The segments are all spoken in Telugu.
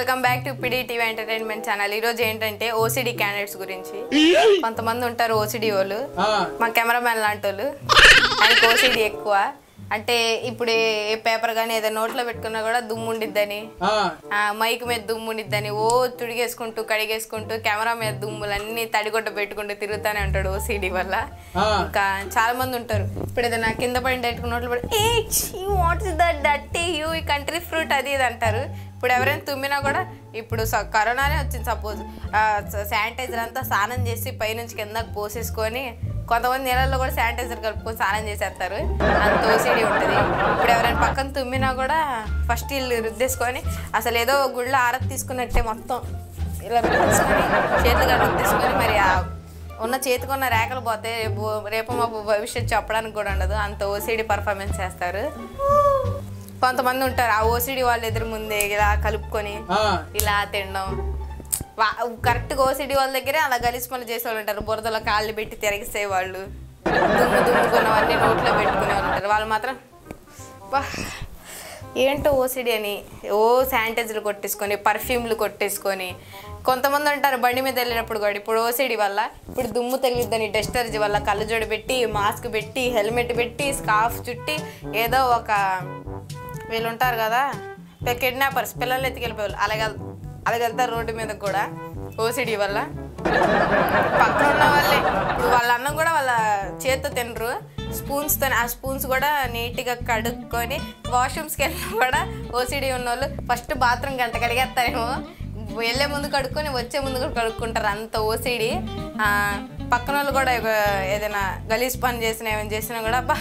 Welcome back to PD TV entertainment channel ఈ రోజు ఏంటంటే ఓసిడి క్యాండిడేట్స్ గురించి కొంతమంది ఉంటారు ఓసిడి వాళ్ళు ఆ, మా కెమెరామెన్ లాంటి వాళ్ళు ఆయనకి ఓసిడి ఎక్కువ అంటే ఇప్పుడు ఏ- ఏ పేపర్ కానీ ఏదో నోట్లో పెట్టుకున్నా కూడా దుమ్ము ఉండిద్దని ఆ, ఆ, మైక్ మీద దుమ్ము ఉండిద్దని ఓ తుడిగేసుకుంటూ కడిగేసుకుంటూ కెమెరా మీద దుమ్ములన్నీ తడిగొట్ట పెట్టుకుంటూ తిరుగుతానే ఉంటాడు ఓసిడి వల్ల ఆ. ఇంకా చాలా మంది ఉంటారు ఇప్పుడు ఏదైనా కింద పడిన డైరెక్ట్ నోట్లో పడి ఏ వాట్ ఇస్ దట్ డట్టి యూ ఈ కంట్రీ ఫ్రూట్ అది ఇది అంటారు ఇప్పుడు ఎవరైనా తుమ్మినా కూడా ఇప్పుడు స- కరోనానే వచ్చింది సపోజ్ శానిటైజర్ అంతా స్నానం చేసి పైనుంచి కిందకి పోసేసుకొని కొంతమంది నీళ్ళల్లో కూడా శానిటైజర్ కలుపుకొని స్నానం చేసేస్తారు అంత ఓసిడి ఉంటుంది ఇప్పుడు ఎవరైనా పక్కన తుమ్మినా కూడా ఫస్ట్ ఇల్లు రుద్దేసుకొని అసలు ఏదో గుళ్ళో ఆరతి తీసుకున్నట్టే మొత్తం ఇలా రుద్దేసుకొని చేతులు కట్టు రుద్దేసుకొని మరి ఆ ఉన్న చేతికున్న రేఖలు పోతే రేపు రేపు మాపు భవిష్యత్తు చెప్పడానికి కూడా ఉండదు అంత ఓసిడి పర్ఫార్మెన్స్ చేస్తారు కొంతమంది ఉంటారు ఆ ఓసిడి వాళ్ళ ఎదురు ముందే ఇలా కలుపుకొని ఆ, ఇలా తినడం వా- కరెక్ట్గా ఓసిడి వాళ్ళ దగ్గరే అలా గలిసి పనులు చేసే వాళ్ళు ఉంటారు బురదలో కాళ్ళు పెట్టి తిరిగిసే వాళ్ళు దుమ్ము దుమ్ముకున్నవన్నీ నోట్లో పెట్టుకునే వాళ్ళు ఉంటారు వాళ్ళు మాత్రం వా ఏంటో ఓసిడి అని ఓ శానిటైజర్లు కొట్టేసుకొని పర్ఫ్యూమ్లు కొట్టేసుకొని కొంతమంది ఉంటారు బండి మీద వెళ్ళినప్పుడు కూడా ఇప్పుడు ఓసిడి వల్ల ఇప్పుడు దుమ్ము తగిలిద్దని డస్టర్జీ వల్ల కళ్ళజోడు పెట్టి మాస్క్ పెట్టి హెల్మెట్ పెట్టి స్కార్ఫ్ చుట్టి ఏదో ఒక వీళ్ళు ఉంటారు కదా కిడ్నాపర్స్ పిల్లలు ఎత్తుకెళ్ళిపోయారు అలాగే అలాగే వెళ్తారు రోడ్డు మీద కూడా ఓసిడి వల్ల పక్కన ఉన్న వాళ్ళే ఇప్పుడు వాళ్ళ అన్నం కూడా వాళ్ళ చేత్తో తినరు స్పూన్స్తో ఆ స్పూన్స్ కూడా నీట్గా కడుక్కొని వాష్రూమ్స్కి వెళ్ళినా కూడా ఓసిడి ఉన్న వాళ్ళు ఫస్ట్ బాత్రూమ్ గంట కడిగేస్తారేమో వెళ్ళే ముందు కడుక్కొని వచ్చే ముందు కూడా కడుక్కుంటారు అంత ఓసిడి పక్కన వాళ్ళు కూడా ఒక- ఏదైనా గలీజ్ పని చేసినా ఏమైనా చేసినా కూడా అబ్బా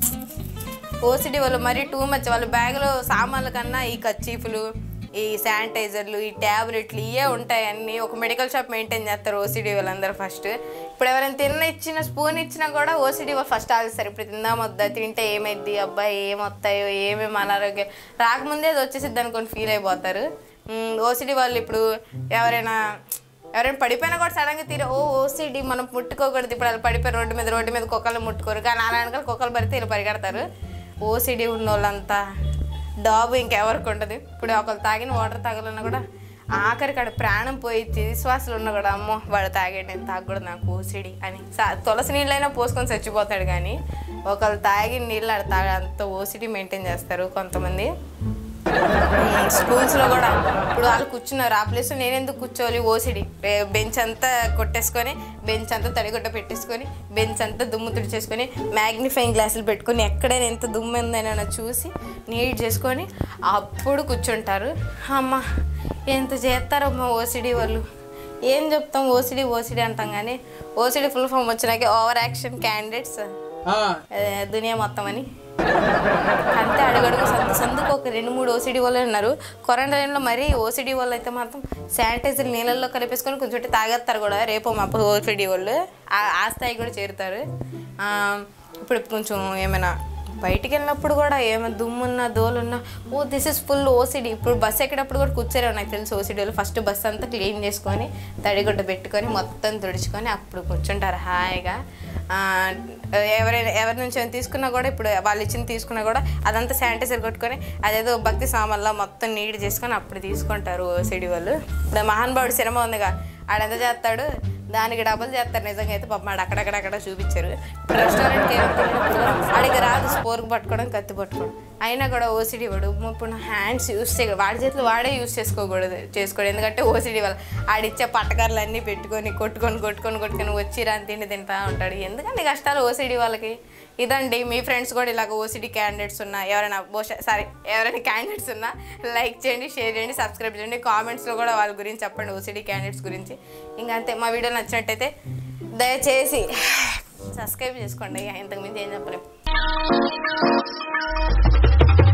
ఓసిడి వాళ్ళు మరీ టూ మచ్ వాళ్ళ బ్యాగ్లో సామాన్ల కన్నా ఈ కచ్చీఫ్లు ఈ శానిటైజర్లు ఈ ట్యాబ్లెట్లు ఇవే ఉంటాయి అన్నీ ఒక మెడికల్ షాప్ మెయింటైన్ చేస్తారు ఓసిడి వాళ్ళందరూ ఫస్ట్ ఇప్పుడు ఎవరైనా తిన్న ఇచ్చిన స్పూన్ ఇచ్చినా కూడా ఓసిడి వాళ్ళు ఫస్ట్ ఆగిస్తారు ఇప్పుడు తిందాం వద్దా తింటే ఏమైద్ది అబ్బాయి ఏమొస్తాయో ఏమేమి అనారోగ్యం రాకముందే అది వచ్చేసిద్ది అనుకొని ఫీల్ అయిపోతారు ఓసిడి వాళ్ళు ఇప్పుడు ఎవరైనా ఎవరైనా పడిపోయినా కూడా సడన్గా తీరే ఓ ఓసిడి మనం ముట్టుకోకూడదు ఇప్పుడు వాళ్ళు పడిపోయి రోడ్డు మీద రోడ్డు మీద కుక్కలు ముట్టుకోరు కానీ అలా వెనకాల కుక్కలు పడితే ఇలా పరిగెడతారు ఓసిడి ఉన్న వాళ్ళంతా డాబు ఇంకెవరికి ఉండదు ఇప్పుడు ఒకళ్ళు తాగిన వాటర్ తాగాలన్నా కూడా ఆఖరికి ఆడ ప్రాణం పోయి శ్వాసలు ఉన్నా కూడా అమ్మో వాడు తాగాడు నేను తాగకూడదు నాకు ఓసిడి అని సా- తులసి నీళ్ళైనా పోసుకొని చచ్చిపోతాడు కానీ ఒకళ్ళు తాగిన నీళ్ళు ఆడ తాగ అంత ఓసిడి మెయింటైన్ చేస్తారు కొంతమంది స్కూల్స్లో కూడా ఇప్పుడు వాళ్ళు కూర్చున్నారు ఆ ప్లేస్ నేను ఎందుకు కూర్చోవాలి ఓసిడి బెంచ్ అంతా కొట్టేసుకొని బెంచ్ అంతా తడిగుడ్డ పెట్టేసుకొని బెంచ్ అంతా దుమ్ము తుడిచేసుకొని మ్యాగ్నిఫైయింగ్ గ్లాసులు పెట్టుకొని ఎక్కడైనా ఎంత దుమ్ము ఉందైనా చూసి నీట్ చేసుకొని అప్పుడు కూర్చుంటారు అమ్మ ఎంత చేస్తారమ్మా ఓసిడి వాళ్ళు ఏం చెప్తాం ఓసిడి ఓసిడి అంటాం కానీ ఓసిడి ఫుల్ ఫామ్ వచ్చినాక ఓవర్ యాక్షన్ క్యాండిడేట్స్ ఆ, దునియా మొత్తం అని అంతే అడుగడుగు సందు సందుకు ఒక రెండు మూడు ఓసిడి వాళ్ళు ఉన్నారు కరోనా టైంలో మరీ ఓసిడి వాళ్ళు అయితే మాత్రం శానిటైజర్ నీళ్ళల్లో కలిపేసుకొని కొంచెం తాగేస్తారు కూడా రేపు మా ఓసిడి వాళ్ళు ఆ- ఆ స్థాయి కూడా చేరుతారు ఆ, ఇప్పుడు కొంచెం ఏమైనా బయటికి వెళ్ళినప్పుడు కూడా ఏమైనా దుమ్మున్నా దోలున్నా ఓ దిస్ ఇస్ ఫుల్ ఓసిడి ఇప్పుడు బస్ ఎక్కేటప్పుడు కూడా కూర్చోరే నాకు తెలుసు ఓసిడి వాళ్ళు ఫస్ట్ బస్ అంతా క్లీన్ చేసుకొని తడిగుడ్డ పెట్టుకొని మొత్తం తుడుచుకొని అప్పుడు కూర్చుంటారు హాయిగా ఆ, ఎవరైనా ఎవరి నుంచి ఏమైనా తీసుకున్నా కూడా ఇప్పుడు వాళ్ళు ఇచ్చింది తీసుకున్నా కూడా అదంతా శానిటైజర్ కొట్టుకొని అదేదో భక్తి సామాన్లో మొత్తం నీట్ చేసుకొని అప్పుడు తీసుకుంటారు ఓసిడి వాళ్ళు ఇప్పుడు మహానుభావుడు సినిమా ఉందిగా ఆడెంత చేస్తాడు దానికి డబుల్ చేస్తారు నిజంగా అయితే పాపం ఆడు అక్కడక్కడక్కడ చూపించారు ఇప్పుడు రెస్టారెంట్కి ఆడికి రాదు స్పోర్క్ పట్టుకోవడం కత్తి పట్టుకోవడం అయినా కూడా ఓసిడి వాడు ఇప్పుడు నా హ్యాండ్స్ యూస్ చేయకూడదు వాడి చేతులు వాడే యూస్ చేసుకోకూడదు చేసుకోడు ఎందుకంటే ఓసిడి వల్ల ఆడిచ్చే పట్టకారులు అన్నీ పెట్టుకొని కొట్టుకొని కొట్టుకొని కొట్టుకొని వచ్చి రాని తిండి తింటా ఉంటాడు ఎందుకంటే కష్టాలు ఓసిడి వాళ్ళకి ఇదండి మీ ఫ్రెండ్స్ కూడా ఇలాగ ఓసిడి క్యాండిడేట్స్ ఉన్నా ఎవరైనా సారీ ఎవరైనా క్యాండిడేట్స్ ఉన్నా లైక్ చేయండి షేర్ చేయండి సబ్స్క్రైబ్ చేయండి కామెంట్స్లో కూడా వాళ్ళ గురించి చెప్పండి ఓసిడి క్యాండిడేట్స్ గురించి ఇంకా అంతే మా వీడియో నచ్చినట్టయితే దయచేసి సబ్స్క్రైబ్ చేసుకోండి ఇంతకుమించి ఏం చెప్పలేము